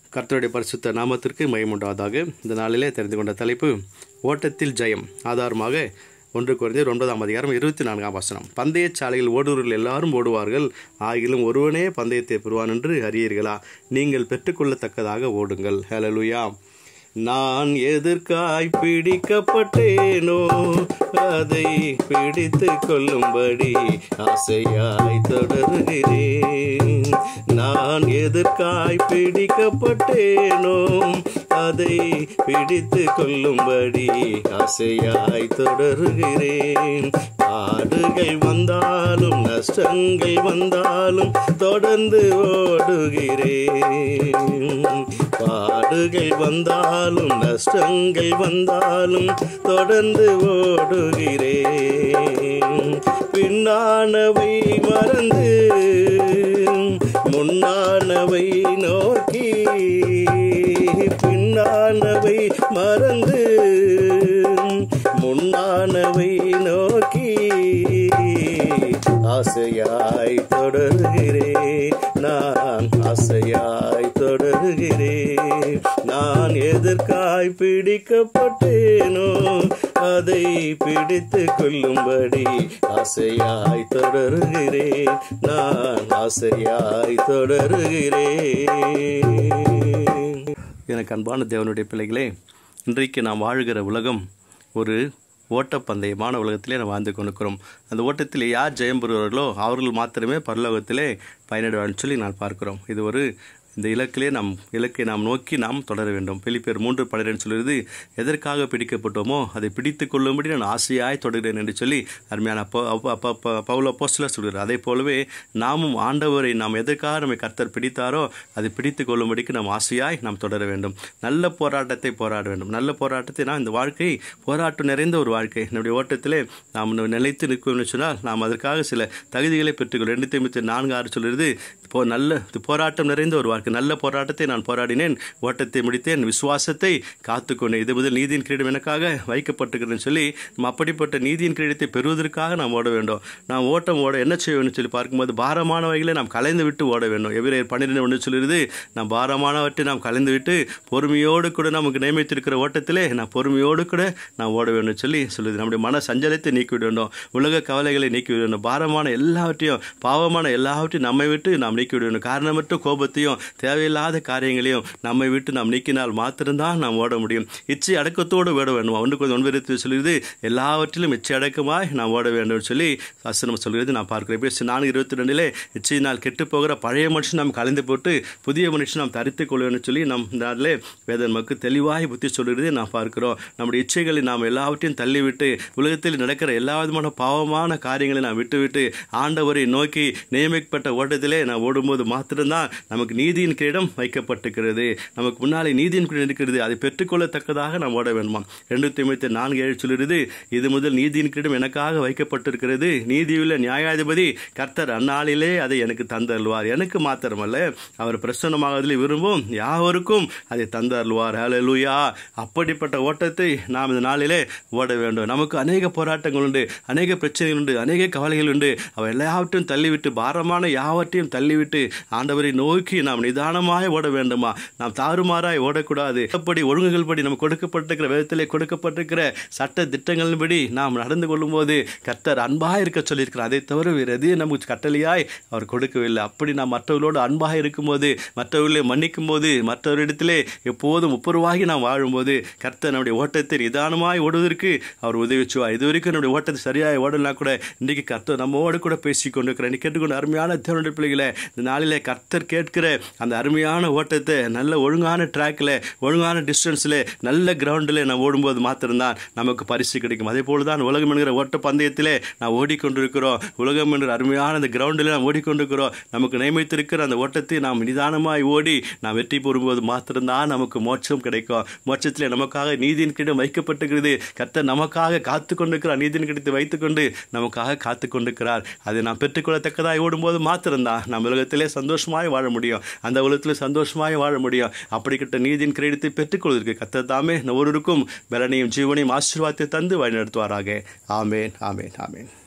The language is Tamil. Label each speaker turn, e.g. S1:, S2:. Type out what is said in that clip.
S1: கர்த்தருடைய பரிசுத்த நாமத்திற்கு மயமுண்டாவதாக இந்த நாளிலே தெரிந்து கொண்ட தலைப்பு ஓட்டத்தில் ஜெயம் ஆதாரமாக ஒன்று குறைந்த ஒன்பதாம் அதிகாரம் இருபத்தி நான்காம் வசனம் பந்தய சாலையில் ஓடுவர்கள் எல்லாரும் ஓடுவார்கள் ஆகிலும் ஒருவனே பந்தயத்தை பெறுவான் என்று அறியீர்களா நீங்கள் பெற்றுக்கொள்ளத்தக்கதாக ஓடுங்கள் ஹலலுயா நான் எதற்காய் பிடிக்கப்பட்டேனோ அதை பிடித்து கொள்ளும்படி ஆசையாய் தொடர்கிறேன் நான் எதற்காய் பிடிக்கப்பட்டேனோ அதை பிடித்து கொள்ளும்படி ஆசையாய் தொடர்கிறேன் பாடுகள் வந்தாலும் நஷ்டங்கள் வந்தாலும் தொடர்ந்து ஓடுகிறேன் பாடுகள் வந்தாலும் நஷ்டங்கள் வந்தாலும் தொடர்ந்து ஓடுகிறேன் பின்னானவை மறந்து முன்னானவை நோக்கி பின்னானவை மறந்து முன்னானவை நோக்கி ஆசையாய் தொடர்கிறேன் நான் ஆசையாய் தொடர்கிறேன் நான் எதற்காய் பிடிக்கப்பட்டேனோ அதை பிடித்து கொள்ளும்படி ஆசையாய் தொடர்கிறேன் நான் ஆசையாய் தொடர்கிறேன் எனக்கு அன்பான தேவனுடைய பிள்ளைகளே இன்றைக்கு நாம் வாழுகிற உலகம் ஒரு ஓட்டப்பந்தயமான உலகத்திலே நாம் வாழ்ந்து கொண்டிருக்கிறோம் அந்த ஓட்டத்தில் யார் ஜெயம் பெறுவார்களோ அவர்கள் மாத்திரமே பரலோகத்திலே பயனிடுவார்னு சொல்லி நான் பார்க்கிறோம் இது ஒரு இந்த இலக்கிலே நாம் இலக்கை நாம் நோக்கி நாம் தொடர வேண்டும் பிலிப்பேர் மூன்று பன்னிரெண்டு சொல்கிறது எதற்காக பிடிக்கப்பட்டோமோ அதை பிடித்து கொள்ளும்படி நான் ஆசையாய் தொடர்கிறேன் என்று சொல்லி அருமையான அப்போ அப்போ பவுல போஸ்டில் சொல்கிறார் அதே போலவே நாமும் ஆண்டவரை நாம் எதற்காக நம்மை கர்த்தர் பிடித்தாரோ அதை பிடித்து கொள்ளும்படிக்கு நாம் ஆசையாய் நாம் தொடர வேண்டும் நல்ல போராட்டத்தை போராட வேண்டும் நல்ல போராட்டத்தை நான் இந்த வாழ்க்கை போராட்டம் நிறைந்த ஒரு வாழ்க்கை நம்முடைய ஓட்டத்திலே நாம் நிலைத்து நிற்கும் சொன்னால் நாம் அதற்காக சில தகுதிகளை பெற்றுக்கொள் ரெண்டு தொண்ணூற்றி நான்கு ஆறு சொல்கிறது இப்போ நல்ல போராட்டம் நிறைந்த ஒரு வாழ்க்கை நல்ல போராட்டத்தை நான் போராடினேன் ஓட்டத்தை முடித்தேன் விசுவாசத்தை காத்துக்கொண்டேன் இது முதல் நீதியின் கிரீடம் எனக்காக வைக்கப்பட்டிருக்கிறேன்னு சொல்லி நம்ம அப்படிப்பட்ட நீதியின் கிரீடத்தை பெறுவதற்காக நாம் ஓட வேண்டும் நாம் ஓட்டம் ஓட என்ன செய்ய வேண்டும் சொல்லி பார்க்கும்போது பாரமானவைகளை நாம் கலைந்து விட்டு ஓட வேண்டும் எவ்வளோ பன்னிரெண்டு ஒன்று சொல்லிடுது நாம் பாரமானவற்றை நாம் கலைந்து விட்டு பொறுமையோடு கூட நமக்கு நியமித்திருக்கிற ஓட்டத்திலே நான் பொறுமையோடு கூட நான் ஓட வேண்டும் சொல்லி சொல்லுது நம்முடைய மன சஞ்சலத்தை நீக்கிவிட வேண்டும் உலக கவலைகளை நீக்கிவிட வேண்டும் பாரமான எல்லாவற்றையும் பாவமான எல்லாவற்றையும் நம்மை விட்டு நாம் நீக்கிவிட வேண்டும் காரணமற்ற கோபத்தையும் தேவையில்லாத காரியங்களையும் நம்மை விட்டு நாம் நீக்கினால் மாத்திரம்தான் நாம் ஓட முடியும் இச்சை அடக்கத்தோடு ஓட வேண்டும் ஒன்று கொஞ்சம் ஒன்பது சொல்கிறது எல்லாவற்றிலும் இச்சை அடக்கமாய் நாம் ஓட வேண்டும் சொல்லி அசனம் சொல்கிறது நான் பார்க்கிறேன் இப்போ நான்கு இருபத்தி ரெண்டிலே இச்சையினால் கெட்டு போகிற பழைய மனுஷன் நாம் கலந்து போட்டு புதிய மனுஷன் நாம் தரித்து கொள்ள வேண்டும் சொல்லி நம் நாளிலே வேதன் நமக்கு தெளிவாய் புத்தி சொல்கிறது நாம் பார்க்கிறோம் நம்முடைய இச்சைகளை நாம் எல்லாவற்றையும் தள்ளிவிட்டு உலகத்தில் நடக்கிற எல்லா விதமான பாவமான காரியங்களை நாம் விட்டுவிட்டு ஆண்டவரை நோக்கி நியமிக்கப்பட்ட ஓட்டத்திலே நாம் ஓடும்போது மாத்திரம்தான் நமக்கு நீதியின் கிரீடம் வைக்கப்பட்டிருக்கிறது நமக்கு முன்னாலே நீதியின் கிரீடம் இருக்கிறது அதை பெற்றுக்கொள்ளத்தக்கதாக நாம் ஓட வேண்டுமா ரெண்டு தொண்ணூத்தி நான்கு ஏழு சொல்கிறது இது முதல் நீதியின் கிரீடம் எனக்காக வைக்கப்பட்டிருக்கிறது நீதியுள்ள நியாயாதிபதி கர்த்தர் அந்நாளிலே அதை எனக்கு தந்தருள்வார் எனக்கு மாத்திரமல்ல அவர் பிரசன்னமாவதில் விரும்பும் யாவருக்கும் அதை தந்தருள்வார் ஹalleluya அப்படிப்பட்ட ஓட்டத்தை நாம் இந்த நாளிலே ஓட வேண்டும் நமக்கு அநேக போராட்டங்கள் உண்டு அநேக பிரச்சனைகள் உண்டு அநேக கவலைகள் உண்டு அவை எல்லாவற்றையும் தள்ளிவிட்டு பாரமான யாவற்றையும் தள்ளிவிட்டு ஆண்டவரை நோக்கி நாம் நிதானமாய் ஓட வேண்டுமா நாம் தாறுமாறாய் ஓடக்கூடாது அப்படி ஒழுங்குகள் படி நமக்கு கொடுக்கப்பட்டிருக்கிற விதத்திலே கொடுக்கப்பட்டிருக்கிற சட்ட திட்டங்களின்படி நாம் நடந்து கொள்ளும்போது கர்த்தர் அன்பாக இருக்க சொல்லியிருக்கிறார் அதை தவிர வேறு எதையும் நமக்கு கட்டளையாய் அவர் கொடுக்கவில்லை அப்படி நாம் மற்றவர்களோடு அன்பாக இருக்கும்போது மற்றவர்களை மன்னிக்கும் போது மற்றவரிடத்திலே எப்போதும் ஒப்புரவாகி நாம் வாழும்போது கர்த்தர் நம்முடைய ஓட்டத்தை நிதானமாய் ஓடுவதற்கு அவர் உதவிச்சுவார் இது வரைக்கும் நம்முடைய ஓட்டத்தை சரியாக ஓடலாம் கூட இன்றைக்கு கர்த்தர் நம்மோடு கூட பேசி கொண்டிருக்கிறேன் கேட்டுக்கொண்டு அருமையான தேவனுடைய பிள்ளைகளை இந்த நாளிலே கர்த்தர் கேட்கிற அந்த அருமையான ஓட்டத்தை நல்ல ஒழுங்கான ட்ராக்கில் ஒழுங்கான டிஸ்டன்ஸில் நல்ல கிரவுண்டில் நான் ஓடும்போது மாத்திரம்தான் நமக்கு பரிசு கிடைக்கும் அதே போல் தான் உலகம் என்கிற ஓட்ட பந்தயத்திலே நான் ஓடிக்கொண்டிருக்கிறோம் உலகம் என்கிற அருமையான அந்த கிரவுண்டில் நாம் ஓடிக்கொண்டிருக்கிறோம் நமக்கு நியமித்திருக்கிற அந்த ஓட்டத்தை நாம் நிதானமாய் ஓடி நாம் வெற்றி பெறும்போது மாத்திரம்தான் நமக்கு மோட்சம் கிடைக்கும் மோட்சத்தில் நமக்காக நீதியின் கிடம் வைக்கப்பட்டிருக்கிறது கர்த்தர் நமக்காக காத்து கொண்டிருக்கிறார் நீதியின் கிடத்தை வைத்துக்கொண்டு நமக்காக காத்து கொண்டிருக்கிறார் அதை நாம் பெற்றுக்கொள்ளத்தக்கதாக ஓடும்போது மாத்திரம்தான் நம்ம உலகத்திலே சந்தோஷமாய் வாழ முடியும் அந்த உலகத்தில் சந்தோஷமாய் வாழ முடியும் அப்படிப்பட்ட நீதியின் கிரீடத்தை பெற்றுக்கொள்வதற்கு கர்த்தர் தாமே ஒருவருக்கும் பலனையும் ஜீவனையும் ஆசீர்வாதத்தை தந்து வழிநடத்துவாராக ஆமேன் ஆமேன் ஆமேன்